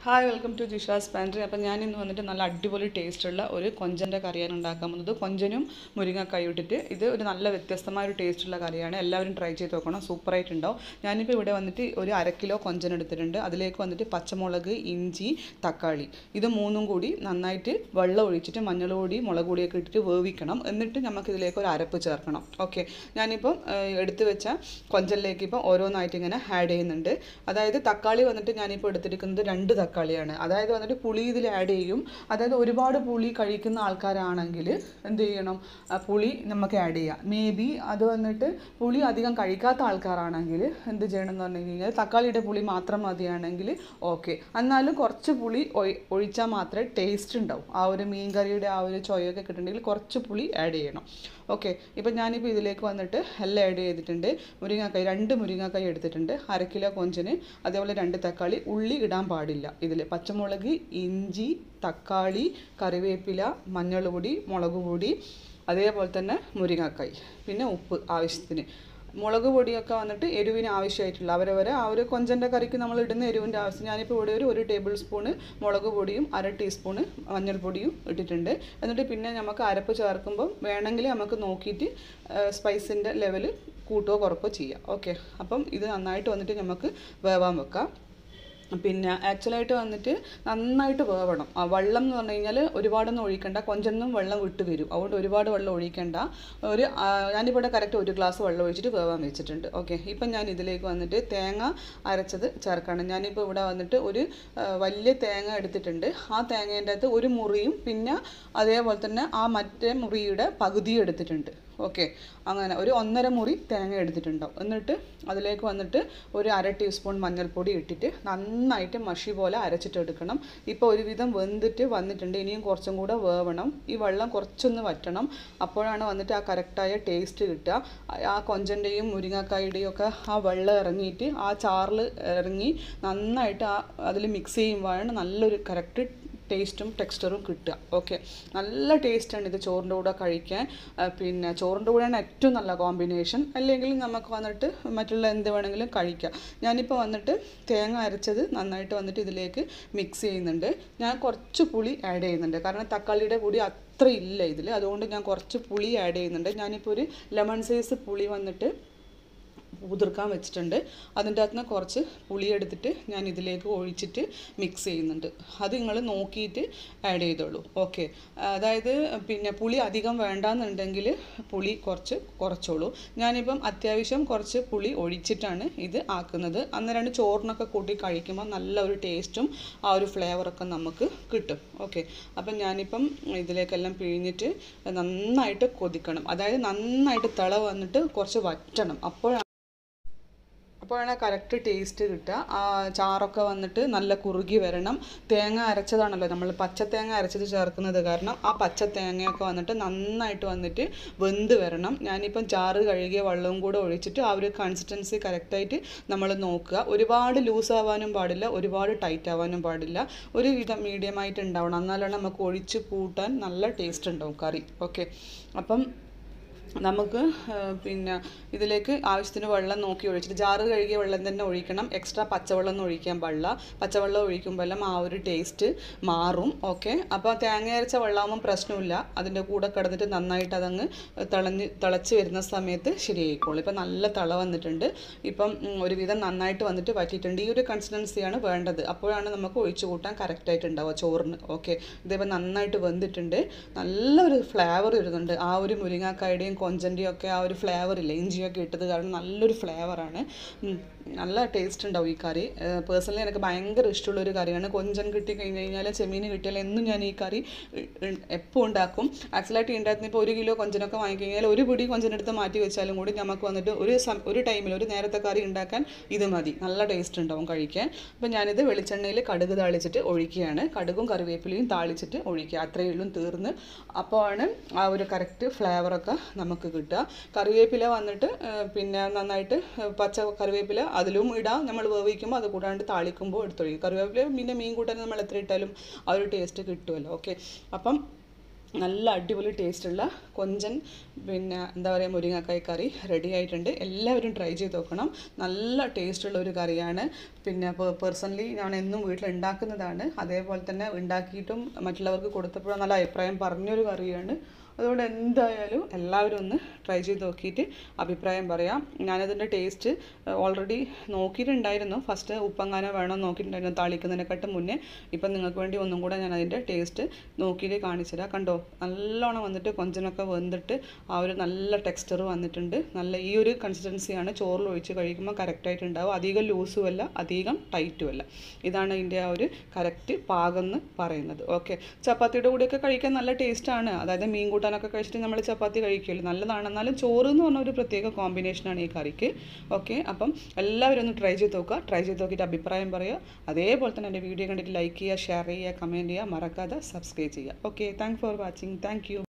hi welcome to Jisha's pantry അപ്പം ഞാൻ ഇന്ന് വന്നിട്ട് നല്ല അടിപൊളി ടേസ്റ്റുള്ള ഒരു കൊഞ്ചൻ്റെ കറിയാണ് ഉണ്ടാക്കാൻ പോകുന്നത് കൊഞ്ചനും മുരിങ്ങക്കായും ഇട്ടിട്ട് ഇത് ഒരു നല്ല വ്യത്യസ്തമായ ഒരു ടേസ്റ്റുള്ള കറിയാണ് എല്ലാവരും ട്രൈ ചെയ്ത് നോക്കണം സൂപ്പറായിട്ടുണ്ടാവും ഞാനിപ്പോൾ ഇവിടെ വന്നിട്ട് ഒരു അര കിലോ കൊഞ്ചൻ എടുത്തിട്ടുണ്ട് അതിലേക്ക് വന്നിട്ട് പച്ചമുളക് ഇഞ്ചി തക്കാളി ഇത് മൂന്നും കൂടി നന്നായിട്ട് വെള്ളം ഒഴിച്ചിട്ട് മഞ്ഞൾ പൊടി മുളക് പൊടിയൊക്കെ ഇട്ടിട്ട് വേവിക്കണം എന്നിട്ട് നമുക്ക് ഇതിലേക്ക് ഒരു അരപ്പ് ചേർക്കണം ഓക്കെ ഞാനിപ്പം ഏഹ്, എടുത്ത് വെച്ച കൊഞ്ചലിലേക്ക് ഇപ്പം ഓരോന്നായിട്ട് ഇങ്ങനെ ആഡ് ചെയ്യുന്നുണ്ട് അതായത് തക്കാളി വന്നിട്ട് ഞാനിപ്പോൾ എടുത്തിരിക്കുന്നത് രണ്ട് തക്കാളിയാണ് അതായത് വന്നിട്ട് പുളി ഇതിൽ ആഡ് ചെയ്യും അതായത് ഒരുപാട് പുളി കഴിക്കുന്ന ആൾക്കാരാണെങ്കിൽ എന്ത് ചെയ്യണം ആ പുളി നമുക്ക് ആഡ് ചെയ്യാം മേ ബി അത് വന്നിട്ട് പുളി അധികം കഴിക്കാത്ത ആൾക്കാരാണെങ്കിൽ എന്ത് ചെയ്യണം എന്ന് പറഞ്ഞു കഴിഞ്ഞാൽ തക്കാളിയുടെ പുളി മാത്രം മതിയാണെങ്കിൽ ഓക്കെ എന്നാലും കുറച്ച് പുളി ഒഴി- ഒഴിച്ചാൽ മാത്രമേ ടേസ്റ്റ് ഉണ്ടാവും ആ ഒരു മീൻ കറിയുടെ ആ ഒരു ചൊയൊക്കെ കിട്ടണമെങ്കിൽ കുറച്ച് പുളി ആഡ് ചെയ്യണം ഓക്കെ ഇപ്പം ഞാനിപ്പോൾ ഇതിലേക്ക് വന്നിട്ട് എല്ലാം ആഡ് ചെയ്തിട്ടുണ്ട് മുരിങ്ങക്കായ് രണ്ട് മുരിങ്ങക്കായ് എടുത്തിട്ടുണ്ട് അര കിലോ കൊഞ്ചിന് അതേപോലെ രണ്ട് തക്കാളി ഉള്ളി ഇടാൻ പാടില്ല ഇതിൽ പച്ചമുളക് ഇഞ്ചി തക്കാളി കറിവേപ്പില മഞ്ഞൾ പൊടി മുളക് പൊടി അതേപോലെ തന്നെ മുരിങ്ങക്കായ് പിന്നെ ഉപ്പ് ആവശ്യത്തിന് മുളക് പൊടിയൊക്കെ വന്നിട്ട് എരിവിന് ആവശ്യമായിട്ടുള്ള അവരവരെ ആ ഒരു കൊഞ്ചൻ്റെ കറിക്ക് നമ്മൾ ഇടുന്ന എരിവിൻ്റെ ആവശ്യം ഞാനിപ്പോൾ ഇവിടെ ഒരു ഒരു ടേബിൾ സ്പൂണ് മുളക് പൊടിയും അര ടീസ്പൂണ് മഞ്ഞൾപ്പൊടിയും ഇട്ടിട്ടുണ്ട് എന്നിട്ട് പിന്നെ നമുക്ക് അരപ്പ് ചേർക്കുമ്പം വേണമെങ്കിൽ നമുക്ക് നോക്കിയിട്ട് സ്പൈസിൻ്റെ ലെവൽ കൂട്ടുകയോ കുറക്കോ ചെയ്യാം ഓക്കെ അപ്പം ഇത് നന്നായിട്ട് വന്നിട്ട് നമുക്ക് വേവാൻ വെക്കാം പിന്നെ ആക്ച്വലായിട്ട് വന്നിട്ട് നന്നായിട്ട് വേവണം ആ വെള്ളം എന്ന് പറഞ്ഞു കഴിഞ്ഞാൽ ഒരുപാടൊന്നും ഒഴിക്കണ്ട കൊഞ്ചൊന്നും വെള്ളം വിട്ട് വരും അതുകൊണ്ട് ഒരുപാട് വെള്ളം ഒഴിക്കണ്ട ഒരു ആ, ഞാനിവിടെ കറക്റ്റ് ഒരു ഗ്ലാസ് വെള്ളം ഒഴിച്ചിട്ട് വേവാൻ വെച്ചിട്ടുണ്ട് ഓക്കെ ഇപ്പം ഞാൻ ഇതിലേക്ക് വന്നിട്ട് തേങ്ങ അരച്ചത് ചേർക്കണം ഞാനിപ്പോൾ ഇവിടെ വന്നിട്ട് ഒരു ആ, വലിയ തേങ്ങ എടുത്തിട്ടുണ്ട് ആ തേങ്ങേൻ്റെ അകത്ത് ഒരു മുറിയും പിന്നെ അതേപോലെ തന്നെ ആ മറ്റേ മുറിയുടെ പകുതിയും എടുത്തിട്ടുണ്ട് ഓക്കെ അങ്ങനെ ഒരു ഒന്നര മുറി തേങ്ങ എടുത്തിട്ടുണ്ടാവും എന്നിട്ട് അതിലേക്ക് വന്നിട്ട് ഒരു അര ടീസ്പൂൺ മഞ്ഞൾപ്പൊടി ഇട്ടിട്ട് നന്നായിട്ട് മഷി പോലെ അരച്ചിട്ട് എടുക്കണം ഇപ്പോൾ ഒരുവിധം വെന്തിട്ട് വന്നിട്ടുണ്ട് ഇനിയും കുറച്ചും കൂടെ വേവണം ഈ വെള്ളം കുറച്ചൊന്ന് വറ്റണം അപ്പോഴാണ് വന്നിട്ട് ആ കറക്റ്റായ ടേസ്റ്റ് കിട്ടുക ആ കൊഞ്ചൻ്റെയും മുരിങ്ങക്കായുടെയും ഒക്കെ ആ വെള്ളം ഇറങ്ങിയിട്ട് ആ ചാറിൽ ഇറങ്ങി നന്നായിട്ട് ആ അതിൽ മിക്സ് ചെയ്യുമ്പോഴാണ് നല്ലൊരു കറക്റ്റ് ടേസ്റ്റും ടെക്സ്ചറും കിട്ടുക ഓക്കെ നല്ല ടേസ്റ്റാണ് ഇത് ചോറിൻ്റെ കൂടെ കഴിക്കാൻ ആ, പിന്നെ ചോറിൻ്റെ കൂടെയാണ് ഏറ്റവും നല്ല കോമ്പിനേഷൻ അല്ലെങ്കിൽ നമുക്ക് വന്നിട്ട് മറ്റുള്ള എന്ത് വേണമെങ്കിലും കഴിക്കാം ഞാനിപ്പോൾ വന്നിട്ട് തേങ്ങ അരച്ചത് നന്നായിട്ട് വന്നിട്ട് ഇതിലേക്ക് മിക്സ് ചെയ്യുന്നുണ്ട് ഞാൻ കുറച്ച് പുളി ആഡ് ചെയ്യുന്നുണ്ട് കാരണം തക്കാളിയുടെ പൊടി അത്ര ഇല്ല ഇതിൽ അതുകൊണ്ട് ഞാൻ കുറച്ച് പുളി ആഡ് ചെയ്യുന്നുണ്ട് ഞാനിപ്പോൾ ഒരു ലെമൺ സൈസ് പുളി വന്നിട്ട് കുതിർക്കാൻ വെച്ചിട്ടുണ്ട് അതിൻ്റെ അകത്ത് നിന്ന് കുറച്ച് പുളി എടുത്തിട്ട് ഞാൻ ഇതിലേക്ക് ഒഴിച്ചിട്ട് മിക്സ് ചെയ്യുന്നുണ്ട് അത് നിങ്ങൾ നോക്കിയിട്ട് ആഡ് ചെയ്തോളൂ ഓക്കെ അതായത് പിന്നെ പുളി അധികം വേണ്ടാന്നുണ്ടെങ്കിൽ പുളി കുറച്ച് കുറച്ചോളൂ ഞാനിപ്പം അത്യാവശ്യം കുറച്ച് പുളി ഒഴിച്ചിട്ടാണ് ഇത് ആക്കുന്നത് അന്നേരമാണ് ചോറിനൊക്കെ കൂട്ടി കഴിക്കുമ്പോൾ നല്ല ഒരു ടേസ്റ്റും ആ ഒരു ഫ്ലേവറൊക്കെ നമുക്ക് കിട്ടും ഓക്കെ അപ്പം ഞാനിപ്പം ഇതിലേക്കെല്ലാം പിഴിഞ്ഞിട്ട് നന്നായിട്ട് കൊതിക്കണം അതായത് നന്നായിട്ട് തിള വന്നിട്ട് കുറച്ച് വറ്റണം അപ്പോഴാണ് അപ്പോഴാണ് കറക്റ്റ് ടേസ്റ്റ് കിട്ടുക ആ ചാറൊക്കെ വന്നിട്ട് നല്ല കുറുകി വരണം തേങ്ങ അരച്ചതാണല്ലോ നമ്മൾ പച്ച തേങ്ങ അരച്ചത് ചേർക്കുന്നത് കാരണം ആ പച്ച തേങ്ങയൊക്കെ വന്നിട്ട് നന്നായിട്ട് വന്നിട്ട് വെന്ത് വരണം ഞാനിപ്പം ചാറ് കഴുകിയ വെള്ളവും കൂടെ ഒഴിച്ചിട്ട് ആ ഒരു കൺസിസ്റ്റൻസി കറക്റ്റായിട്ട് നമ്മൾ നോക്കുക ഒരുപാട് ലൂസ് ആവാനും പാടില്ല ഒരുപാട് ടൈറ്റ് ആവാനും പാടില്ല ഒരു വിധം മീഡിയമായിട്ട് ഉണ്ടാവണം എന്നാലാണ് നമുക്ക് ഒഴിച്ച് കൂട്ടാൻ നല്ല ടേസ്റ്റ് ഉണ്ടാവും കറി ഓക്കെ അപ്പം നമുക്ക് ആ, പിന്നെ ഇതിലേക്ക് ആവശ്യത്തിന് വെള്ളം നോക്കി ഒഴിച്ചിട്ട് ജാറ് കഴുകിയ വെള്ളം തന്നെ ഒഴിക്കണം എക്സ്ട്രാ പച്ചവെള്ളം ഒന്നും ഒഴിക്കാൻ പാടില്ല പച്ചവെള്ളം ഒഴിക്കുമ്പോഴെല്ലാം ആ ഒരു ടേസ്റ്റ് മാറും ഓക്കെ അപ്പോൾ തേങ്ങ അരച്ച വെള്ളമാകുമ്പോൾ പ്രശ്നമില്ല അതിൻ്റെ കൂടെ കിടന്നിട്ട് നന്നായിട്ട് അതങ്ങ് തിളഞ്ഞ് തിളച്ച് വരുന്ന സമയത്ത് ശരിയായിക്കോളും ഇപ്പം നല്ല തിള വന്നിട്ടുണ്ട് ഇപ്പം ഉം, ഒരുവിധം നന്നായിട്ട് വന്നിട്ട് വറ്റിയിട്ടുണ്ട് ഈ ഒരു കൺസിസ്റ്റൻസിയാണ് വേണ്ടത് അപ്പോഴാണ് നമുക്ക് ഒഴിച്ചു കൂട്ടാൻ കറക്റ്റായിട്ട് ഉണ്ടാവുക ചോറിന് ഓക്കെ ഇതേപോലെ നന്നായിട്ട് വെന്തിട്ടുണ്ട് നല്ലൊരു ഫ്ലേവർ വരുന്നുണ്ട് ആ ഒരു മുരിങ്ങാക്കായുടെയും കൊഞ്ചൻ്റെയും ഒക്കെ ആ ഒരു ഫ്ലേവർ ഇല്ല ഇഞ്ചിയൊക്കെ ഇട്ടത് കാരണം നല്ലൊരു ഫ്ലേവറാണ് നല്ല ടേസ്റ്റ് ഉണ്ടാവും ഈ കറി പേഴ്സണലി എനിക്ക് ഭയങ്കര ഇഷ്ടമുള്ള ഒരു കറിയാണ് കൊഞ്ചൻ കിട്ടി കഴിഞ്ഞ് കഴിഞ്ഞാൽ ചെമീൻ കിട്ടിയാൽ എന്നും ഞാൻ ഈ കറി എപ്പോൾ ഉണ്ടാക്കും ആക്ച്വലായിട്ട് ഉണ്ടാക്കുന്ന ഇപ്പോൾ ഒരു കിലോ കൊഞ്ചനൊക്കെ വാങ്ങിക്കഴിഞ്ഞാൽ ഒരു പിടി കൊഞ്ചനെടുത്ത് മാറ്റി വെച്ചാലും കൂടി നമുക്ക് വന്നിട്ട് ഒരു സം ഒരു ടൈമിൽ ഒരു നേരത്തെ കറി ഉണ്ടാക്കാൻ ഇത് മതി നല്ല ടേസ്റ്റ് ഉണ്ടാവും കഴിക്കാൻ അപ്പോൾ ഞാനിത് വെളിച്ചെണ്ണയിൽ കടുക് താളിച്ചിട്ട് ഒഴിക്കുകയാണ് കടുകും കറിവേപ്പിലയും താളിച്ചിട്ട് ഒഴിക്കുക അത്രയേ ഉള്ളൂ തീർന്ന് അപ്പോൾ ആണ് ആ ഒരു കറക്റ്റ് ഫ്ലേവറൊക്കെ നമുക്ക് കിട്ടുക കറിവേപ്പില വന്നിട്ട് ആ, പിന്നെ നന്നായിട്ട് പച്ച കറിവേപ്പില അതിലും ഇടാം നമ്മൾ വേവിക്കുമ്പോൾ അത് കൂടാണ്ട് താളിക്കുമ്പോൾ എടുത്തൊഴിക്കും കറിവേപ്പില പിന്നെ മീൻ കൂട്ടാൻ നമ്മൾ എത്ര ഇട്ടാലും ആ ഒരു ടേസ്റ്റ് കിട്ടുമല്ലോ ഓക്കെ അപ്പം നല്ല അടിപൊളി ടേസ്റ്റുള്ള കൊഞ്ചൻ പിന്നെ എന്താ പറയുക മുരിങ്ങക്കായ് കറി റെഡി ആയിട്ടുണ്ട് എല്ലാവരും ട്രൈ ചെയ്ത് നോക്കണം നല്ല ടേസ്റ്റുള്ള ഒരു കറിയാണ് പിന്നെ പേഴ്സണലി ഞാൻ എന്നും വീട്ടിൽ ഉണ്ടാക്കുന്നതാണ് അതേപോലെ തന്നെ ഉണ്ടാക്കിയിട്ടും മറ്റുള്ളവർക്ക് കൊടുത്തപ്പോഴും നല്ല അഭിപ്രായം പറഞ്ഞൊരു കറിയാണ് അതുകൊണ്ട് എന്തായാലും എല്ലാവരും ഒന്ന് ട്രൈ ചെയ്ത് നോക്കിയിട്ട് അഭിപ്രായം പറയാം ഞാനതിൻ്റെ ടേസ്റ്റ് ഓൾറെഡി നോക്കിയിട്ടുണ്ടായിരുന്നു ഫസ്റ്റ് ഉപ്പങ്ങാനോ വേണോ നോക്കിയിട്ടുണ്ടായിരുന്നു താളിക്കുന്നതിനെക്കാട്ടും മുന്നേ ഇപ്പം നിങ്ങൾക്ക് വേണ്ടി ഒന്നും കൂടെ ഞാൻ അതിൻ്റെ ടേസ്റ്റ് നോക്കിയിട്ട് കാണിച്ചു തരാം കണ്ടോ നല്ലോണം വന്നിട്ട് കൊഞ്ചനൊക്കെ വെന്തിട്ട് ആ ഒരു നല്ല ടെക്സ്ചർ വന്നിട്ടുണ്ട് നല്ല ഈ ഒരു കൺസിസ്റ്റൻസിയാണ് ചോറിൽ ഒഴിച്ച് കഴിക്കുമ്പോൾ കറക്റ്റായിട്ടുണ്ടാവും അധികം ലൂസും അല്ല അധികം ടൈറ്റും അല്ല ഇതാണ് ഇതിൻ്റെ ആ ഒരു കറക്റ്റ് പാകം എന്ന് പറയുന്നത് ഓക്കെ ചപ്പാത്തിയുടെ കൂടെയൊക്കെ കഴിക്കാൻ നല്ല ടേസ്റ്റാണ് അതായത് മീൻ കൂട്ടാനൊക്കെ കഴിച്ചിട്ട് നമ്മൾ ചപ്പാത്തി കഴിക്കുമല്ലോ നല്ലതാണ് എന്നാലും ചോറ് എന്ന് പറഞ്ഞ ഒരു പ്രത്യേക കോമ്പിനേഷനാണ് ഈ കറിക്ക് ഓക്കെ അപ്പം എല്ലാവരും ഒന്ന് ട്രൈ ചെയ്ത് നോക്കുക ട്രൈ ചെയ്ത് നോക്കിയിട്ട് അഭിപ്രായം പറയുക അതേപോലെ തന്നെ എൻ്റെ വീഡിയോ കണ്ടിട്ട് ലൈക്ക് ചെയ്യുക ഷെയർ ചെയ്യുക കമൻറ്റ് ചെയ്യുക മറക്കാതെ സബ്സ്ക്രൈബ് ചെയ്യുക okay thank for watching thank U